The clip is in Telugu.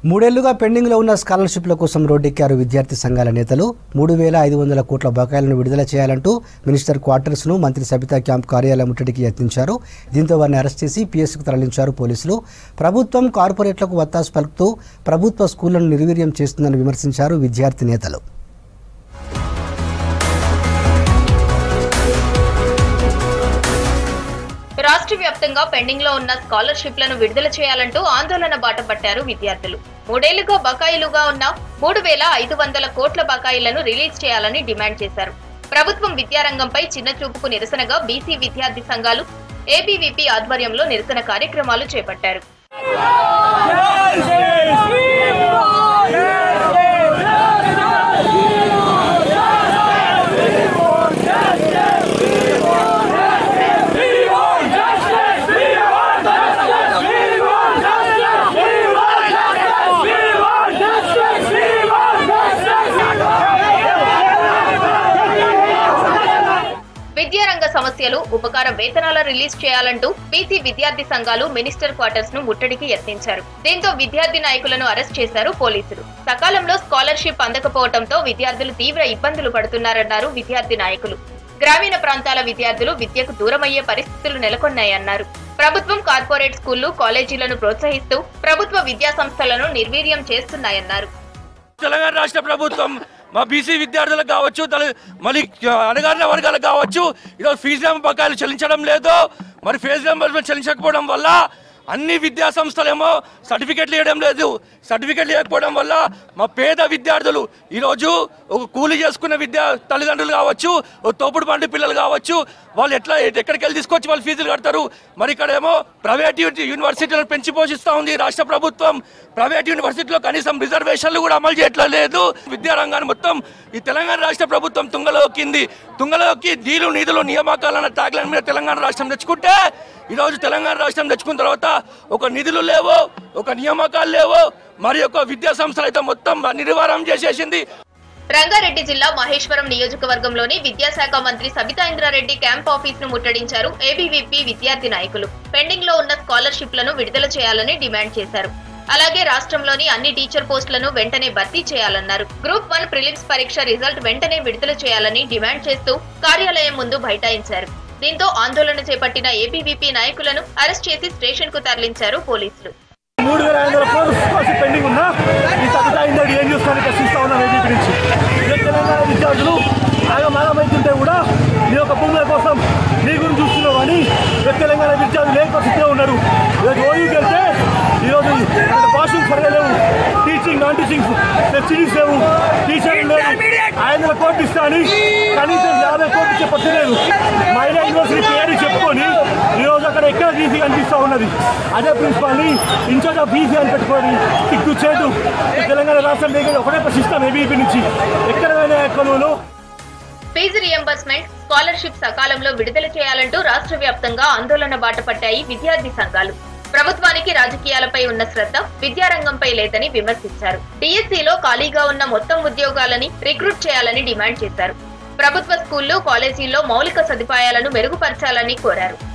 మూడేళ్లుగా పెండింగ్లో ఉన్న స్కాలర్షిప్ల కోసం రోడ్డెక్కారు విద్యార్థి సంఘాల నేతలు మూడు వేల ఐదు వందల కోట్ల బకాయిలను విడుదల చేయాలంటూ మినిస్టర్ క్వార్టర్స్ను మంత్రి సబితా క్యాంప్ కార్యాలయం ముట్టడికి యత్నించారు దీంతో వారిని అరెస్ట్ చేసి పిఎస్కు తరలించారు పోలీసులు ప్రభుత్వం కార్పొరేట్లకు వత్తాసు పలుకుతూ ప్రభుత్వ స్కూళ్లను నిర్వీర్యం చేస్తుందని విమర్శించారు విద్యార్థి నేతలు రాష్ట్ర వ్యాప్తంగా పెండింగ్ లో ఉన్న స్కాలర్షిప్లను విడుదల చేయాలంటూ ఆందోళన బాట పట్టారు విద్యార్థులు మూడేళ్లుగా బకాయిలుగా ఉన్న మూడు వేల ఐదు వందల కోట్ల బకాయిలను రిలీజ్ చేయాలని డిమాండ్ చేశారు ప్రభుత్వం విద్యారంగంపై చిన్న చూపుకు నిరసనగా బీసీ విద్యార్థి సంఘాలు ఏబీవీపీ ఆధ్వర్యంలో నిరసన కార్యక్రమాలు చేపట్టారు విద్యారంగ సమస్యలు ఉపకార వేతనాల రిలీజ్ చేయాలంటూ బీసీ విద్యార్థి సంఘాలు మినిస్టర్ క్వార్టర్స్ ను ముట్టడికి యత్నించారు దీంతో విద్యార్థి నాయకులను అరెస్ట్ చేశారు పోలీసులు సకాలంలో స్కాలర్షిప్ అందకపోవడంతో విద్యార్థులు తీవ్ర ఇబ్బందులు పడుతున్నారన్నారు విద్యార్థి నాయకులు గ్రామీణ ప్రాంతాల విద్యార్థులు విద్యకు దూరమయ్యే పరిస్థితులు నెలకొన్నాయన్నారు ప్రభుత్వం కార్పొరేట్ స్కూళ్లు కాలేజీలను ప్రోత్సహిస్తూ ప్రభుత్వ విద్యా సంస్థలను నిర్వీర్యం చేస్తున్నాయన్నారు తెలంగాణ రాష్ట్ర ప్రభుత్వం మా బీసీ విద్యార్థులకు కావచ్చు తల- మళ్ళీ అణగారిన వర్గాలకు కావచ్చు ఈరోజు ఫీజు బకాయిలు చెల్లించడం లేదు మరి ఫీజు రింబర్స్మెంట్ చెల్లించకపోవడం వల్ల అన్ని విద్యా సంస్థలేమో సర్టిఫికెట్లు ఇవ్వడం లేదు సర్టిఫికెట్లు ఇవ్వకపోవడం వల్ల మా పేద విద్యార్థులు ఈరోజు ఒక కూలి చేసుకున్న విద్యా తల్లిదండ్రులు కావచ్చు ఒక తోపుడు బండి పిల్లలు కావచ్చు వాళ్ళు ఎట్లా ఎక్కడికి వెళ్ళి తీసుకొచ్చి వాళ్ళు ఫీజులు కడతారు మరి ఇక్కడేమో ప్రైవేట్ యూని- యూనివర్సిటీలను పెంచి పోషిస్తూ ఉంది రాష్ట్ర ప్రభుత్వం ప్రైవేట్ యూనివర్సిటీలో కనీసం రిజర్వేషన్లు కూడా అమలు చేయట్లేదు విద్యారంగాన్ని మొత్తం ఈ తెలంగాణ రాష్ట్ర ప్రభుత్వం తుంగలోకింది తుంగలోకి నీళ్లు నిధులు నియామకాలన్న ట్యాగ్లైన్ మీద తెలంగాణ రాష్ట్రం తెచ్చుకుంటే ఈరోజు తెలంగాణ రాష్ట్రం తెచ్చుకున్న తర్వాత ఒక నిధులు లేవు ఒక నియామకాలు లేవు మరి ఒక విద్యా సంస్థలు అయితే మొత్తం నిర్వారం చేసేసింది రంగారెడ్డి జిల్లా మహేశ్వరం నియోజకవర్గంలోని విద్యాశాఖ మంత్రి సబితా ఇంద్రారెడ్డి క్యాంప్ ఆఫీస్ ను ముట్టడించారు ఏబీవీపీ విద్యార్థి నాయకులు పెండింగ్ లో ఉన్న స్కాలర్షిప్లను విడుదల చేయాలని డిమాండ్ చేశారు అలాగే రాష్ట్రంలోని అన్ని టీచర్ పోస్టులను వెంటనే భర్తీ చేయాలన్నారు గ్రూప్ వన్ ప్రిలిమ్స్ పరీక్ష రిజల్ట్ వెంటనే విడుదల చేయాలని డిమాండ్ చేస్తూ కార్యాలయం ముందు బైఠాయించారు దీంతో ఆందోళన చేపట్టిన ఏబీవీపీ నాయకులను అరెస్ట్ చేసి స్టేషన్ కు తరలించారు పోలీసులు మూడు వేల ఐదు వందల కోట్లు స్కాలర్షిప్ పెండింగ్ ఉన్నా ఈ సబితా ఇందడి ఏం చూస్తానికి ప్రశ్నిస్తా ఉన్నాం ఏపీ నుంచి ఇదే తెలంగాణ విద్యార్థులు ఆగమాగమైతుంటే కూడా నీ యొక్క భూముల కోసం నీ గురించి చూస్తున్నావు అని రేపు తెలంగాణ విద్యార్థులు ఏ పరిస్థితిలో ఉన్నారు రేపు ఓయూకి వెళ్తే ఈరోజు వాష్రూమ్ సరిగా లేవు టీచింగ్ నాన్ టీచింగ్ ఫెసిలిటీస్ లేవు టీచర్లు లేవు ఐదు వందల కోట్లు ఇస్తా అని కనీసం యాభై కోట్లు చెప్పలేదు మహిళా యూనివర్సిటీ పేరు చెప్పుకొని ఈరోజు అక్కడ ఎక్కడ ఫీజు కనిపిస్తూ ఉన్నది అదే ప్రిన్సిపాల్ని ఇన్ఛార్జ్ ఆఫ్ ఫీజు అని పెట్టుకొని సిగ్గు చేటు ఈ తెలంగాణ రాష్ట్రం దగ్గర ఒకటే ప్రశ్నిస్తాం ఏబీపీ నుంచి ఎక్కడ పోయినా ఎక్కడోనూ ఫీజు రియంబర్స్మెంట్ స్కాలర్షిప్ సకాలంలో విడుదల చేయాలంటూ రాష్ట్ర వ్యాప్తంగా ఆందోళన బాటపట్టాయి విద్యార్థి సంఘాలు ప్రభుత్వానికి రాజకీయాలపై ఉన్న శ్రద్ధ విద్యారంగంపై లేదని విమర్శించారు డిఎస్సిలో ఖాళీగా ఉన్న మొత్తం ఉద్యోగాలని రిక్రూట్ చేయాలని డిమాండ్ చేశారు ప్రభుత్వ స్కూళ్లు కాలేజీల్లో మౌలిక సదుపాయాలను మెరుగుపరచాలని కోరారు